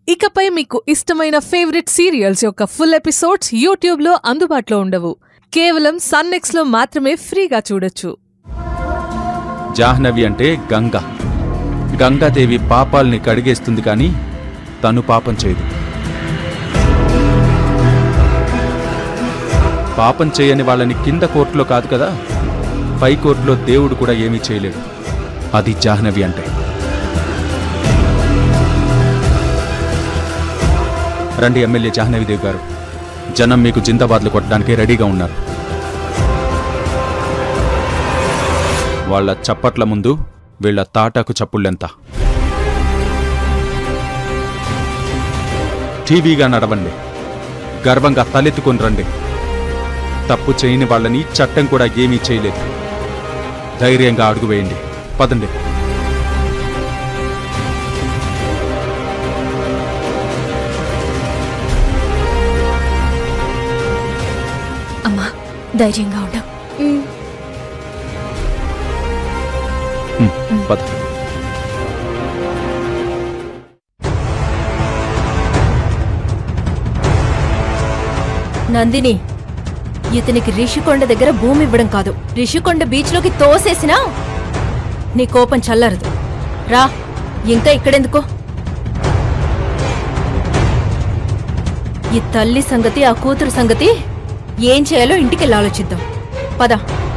ఇకపై మీకు ఇష్టమైన ఫేవరెట్ సీరియల్స్ యొక్క ఫుల్ ఎపిసోడ్స్ యూట్యూబ్లో అందుబాటులో ఉండవు కేవలం సన్నెక్స్లో మాత్రమే ఫ్రీగా చూడొచ్చు జాహ్నవి అంటే గంగ గంగాదేవి పాపాల్ని కడిగేస్తుంది కానీ తను పాపం చేయదు పాపం చేయని వాళ్ళని కింద కోర్టులో కాదు కదా పై కోర్టులో దేవుడు కూడా ఏమీ చేయలేడు అది జాహ్నవి అంటే రండి ఎమ్మెల్యే జాహ్నవిదేవి గారు జనం మీకు జిందాబాద్లు కొట్టడానికి రెడీగా ఉన్నారు వాళ్ళ చప్పట్ల ముందు వీళ్ళ తాటాకు చప్పుళ్ళెంత టీవీగా నడవండి గర్వంగా తలెత్తుకొని రండి తప్పు చేయని వాళ్ళని చట్టం కూడా ఏమీ చేయలేదు ధైర్యంగా అడుగు వేయండి పదండి అమ్మా ధైర్యంగా ఉండు హ్మ్, పద నందిని ఇతనికి రిషికొండ దగ్గర భూమి ఇవ్వడం కాదు రిషికొండ బీచ్లోకి తోసేసినా నీ కోపం చల్లరదు రా ఇంకా ఇక్కడెందుకో ఈ తల్లి సంగతి ఆ కూతురు సంగతి ఏం చేయాలో ఇంటికెళ్ళి ఆలోచిద్దాం పద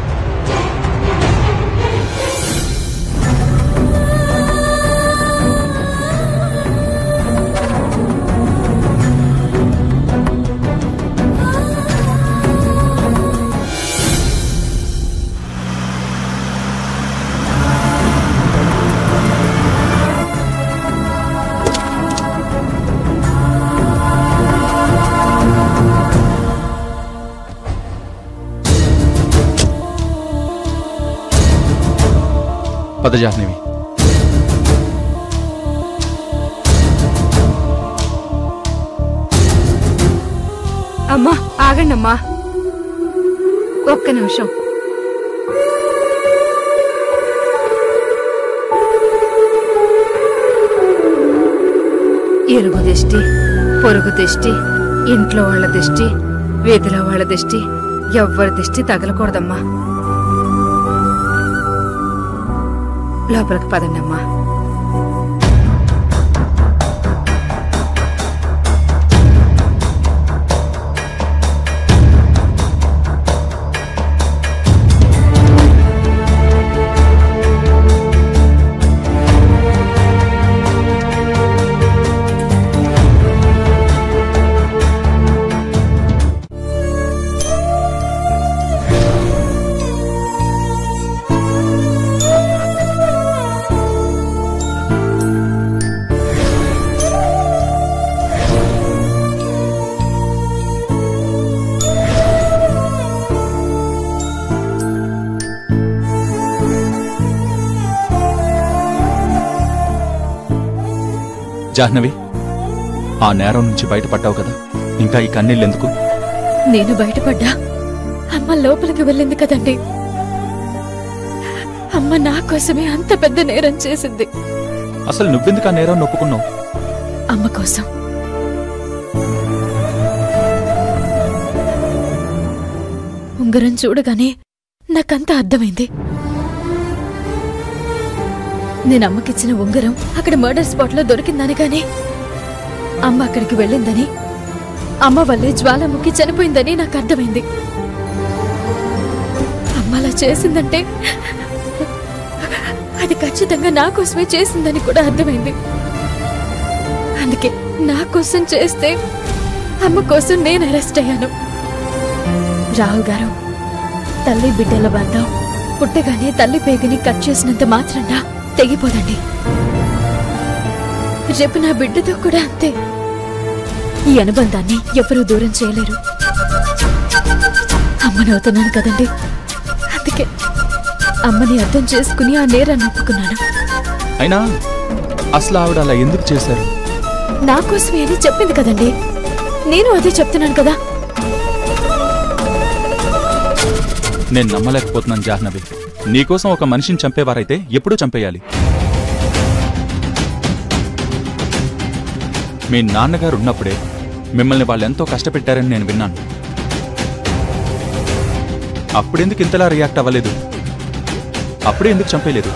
పద జాహ్నవి అమ్మా ఆగండమ్మా ఒక్క నిమిషం ఎరుగు దిష్టి పొరుగు దిష్టి ఇంట్లో వాళ్ళ దిష్టి వీధిలో వాళ్ళ దిష్టి ఎవ్వరి దిష్టి తగలకూడదమ్మా లోపలికి పదండమ్మా జాహ్నవి ఆ నేరం నుంచి బయటపడ్డావు కదా ఇంకా ఈ కన్నీళ్ళెందుకు నేను బయటపడ్డా అమ్మ లోపలికి వెళ్ళింది కదండి అమ్మ నా కోసమే అంత పెద్ద నేరం చేసింది అసలు నువ్వెందుకు ఆ నేరం నొప్పుకున్నావు అమ్మ కోసం ఉంగరం చూడగానే నాకంతా అర్థమైంది నేను అమ్మకిచ్చిన ఉంగరం అక్కడ మర్డర్ స్పాట్ లో దొరికిందని కానీ అమ్మ అక్కడికి వెళ్ళిందని అమ్మ వల్లే జ్వాలాముఖి చనిపోయిందని నాకు అర్థమైంది అమ్మ అలా చేసిందంటే అది ఖచ్చితంగా నా కోసమే చేసిందని కూడా అర్థమైంది అందుకే నా కోసం చేస్తే అమ్మ కోసం నేను అరెస్ట్ అయ్యాను రాహుల్ గారు తల్లి బిడ్డల బంధం పుట్టగానే తల్లి పేగుని కట్ చేసినంత మాత్రాన తెగిపోదండి రేపు నా బిడ్డతో కూడా అంతే ఈ అనుబంధాన్ని ఎవరూ దూరం చేయలేరు అమ్మనవుతున్నాను కదండి అందుకే అమ్మని అర్థం చేసుకుని ఆ నేరాన్ని ఒప్పుకున్నాను అయినా అసలు ఆవిడ అలా ఎందుకు చేశారు నా కోసమే అని చెప్పింది కదండి నేను అదే చెప్తున్నాను కదా నేను నమ్మలేకపోతున్నాను జాహ్నవి నీకోసం ఒక మనిషిని చంపేవారైతే ఎప్పుడూ చంపేయాలి మీ నాన్నగారు ఉన్నప్పుడే మిమ్మల్ని వాళ్ళు ఎంతో కష్టపెట్టారని నేను విన్నాను అప్పుడెందుకు ఇంతలా రియాక్ట్ అవ్వలేదు అప్పుడే ఎందుకు చంపేయలేదు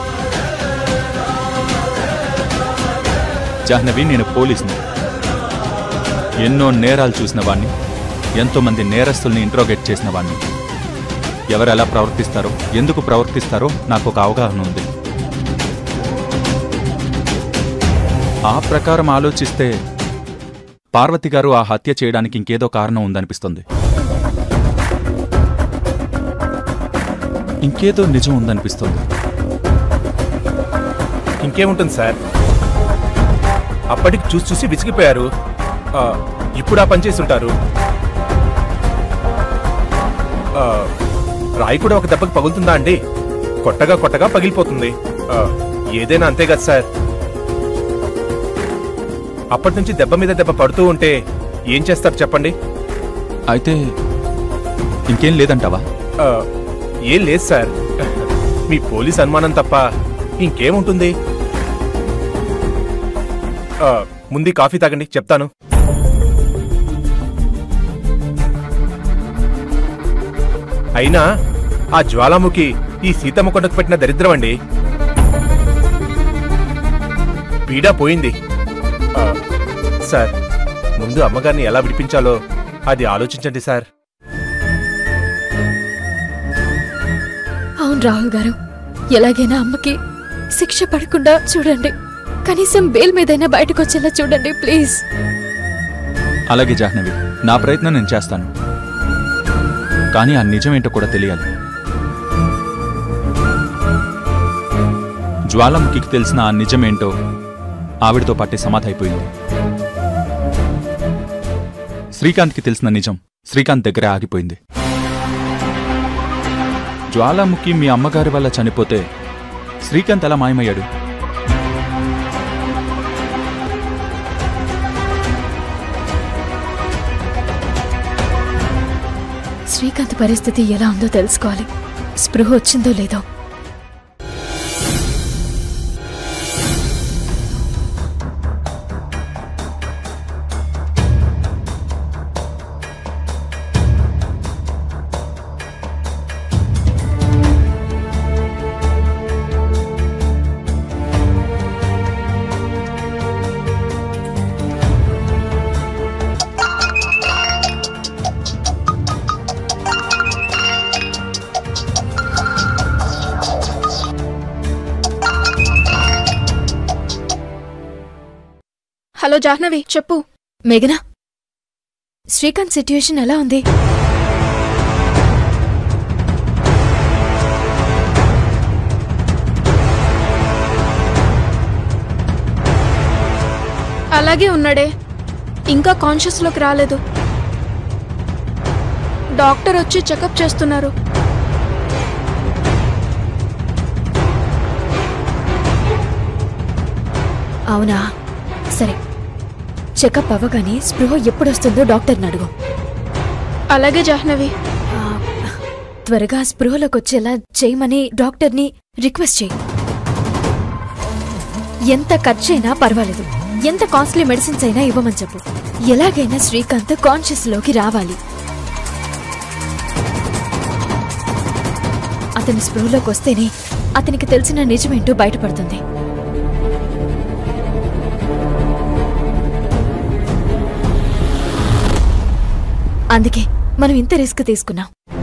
జాహ్నవి నేను పోలీసుని ఎన్నో నేరాలు చూసిన వాణ్ణి ఎంతో మంది నేరస్తుల్ని ఇంట్రోగేట్ చేసిన వాణ్ణి ఎవరు ఎలా ప్రవర్తిస్తారో ఎందుకు ప్రవర్తిస్తారో నాకు ఒక అవగాహన ఉంది ఆ ప్రకారం ఆలోచిస్తే పార్వతి గారు ఆ హత్య చేయడానికి ఇంకేదో కారణం ఉందనిపిస్తుంది ఇంకేదో నిజం ఉందనిపిస్తుంది ఇంకేముంటుంది సార్ అప్పటికి చూసి చూసి విసిగిపోయారు ఆ, ఇప్పుడు ఆ పని చేసి ఉంటారు ఆ, రాయి కూడా ఒక దెబ్బకి పగులుతుందా అండి కొట్టగా కొట్టగా పగిలిపోతుంది ఆ, ఏదైనా అంతే కదా సార్ అప్పటి నుంచి దెబ్బ మీద దెబ్బ పడుతూ ఉంటే ఏం చేస్తారు చెప్పండి అయితే ఇంకేం లేదంటావా ఆ, ఏం లేదు సార్ మీ పోలీస్ అనుమానం తప్ప ఇంకేముంటుంది ఆ, ముందు ఈ కాఫీ తాగండి చెప్తాను అయినా ఆ జ్వాలాముఖి ఈ సీతమ్మ కొండకు పెట్టిన దరిద్రం అండి పీడా పోయింది ఆ, సార్ ముందు అమ్మగారిని ఎలా విడిపించాలో అది ఆలోచించండి సార్ అవును రాహుల్ గారు ఎలాగైనా అమ్మకి శిక్ష పడకుండా చూడండి కనీసం బెయిల్ మీదైనా బయటకు వచ్చేలా చూడండి ప్లీజ్ అలాగే జాహ్నవి నా ప్రయత్నం నేను చేస్తాను కానీ ఆ నిజం ఏంటో కూడా తెలియాలి జ్వాలాముఖికి తెలిసిన ఆ నిజమేంటో ఆవిడతో పాటే సమాధి అయిపోయింది శ్రీకాంత్కి తెలిసిన నిజం శ్రీకాంత్ దగ్గరే ఆగిపోయింది జ్వాలాముఖి మీ అమ్మగారి వల్ల చనిపోతే శ్రీకాంత్ ఎలా మాయమయ్యాడు శ్రీకాంత్ పరిస్థితి ఎలా ఉందో తెలుసుకోవాలి స్పృహ వచ్చిందో లేదో హలో జాహ్నవి చెప్పు మేఘనా శ్రీకాంత్ సిట్యుయేషన్ ఎలా ఉంది అలాగే ఉన్నాడే ఇంకా కాన్షియస్లోకి రాలేదు డాక్టర్ వచ్చి చెకప్ చేస్తున్నారు అవునా సరే చెకప్ అవ్వగానే స్పృహ ఎప్పుడొస్తుందో డాక్టర్ని అడుగు అలాగే జాహ్నవి ఆ, త్వరగా స్పృహలోకి వచ్చేలా చేయమని డాక్టర్ని రిక్వెస్ట్ చేయి ఎంత ఖర్చైనా పర్వాలేదు ఎంత కాస్ట్లీ మెడిసిన్స్ అయినా ఇవ్వమని చెప్పు ఎలాగైనా శ్రీకాంత్ కాన్షియస్ లోకి రావాలి అతని స్పృహలోకి వస్తేనే అతనికి తెలిసిన నిజమేంటో బయటపడుతుంది అందుకే మనం ఇంత రిస్క్ తీసుకున్నాం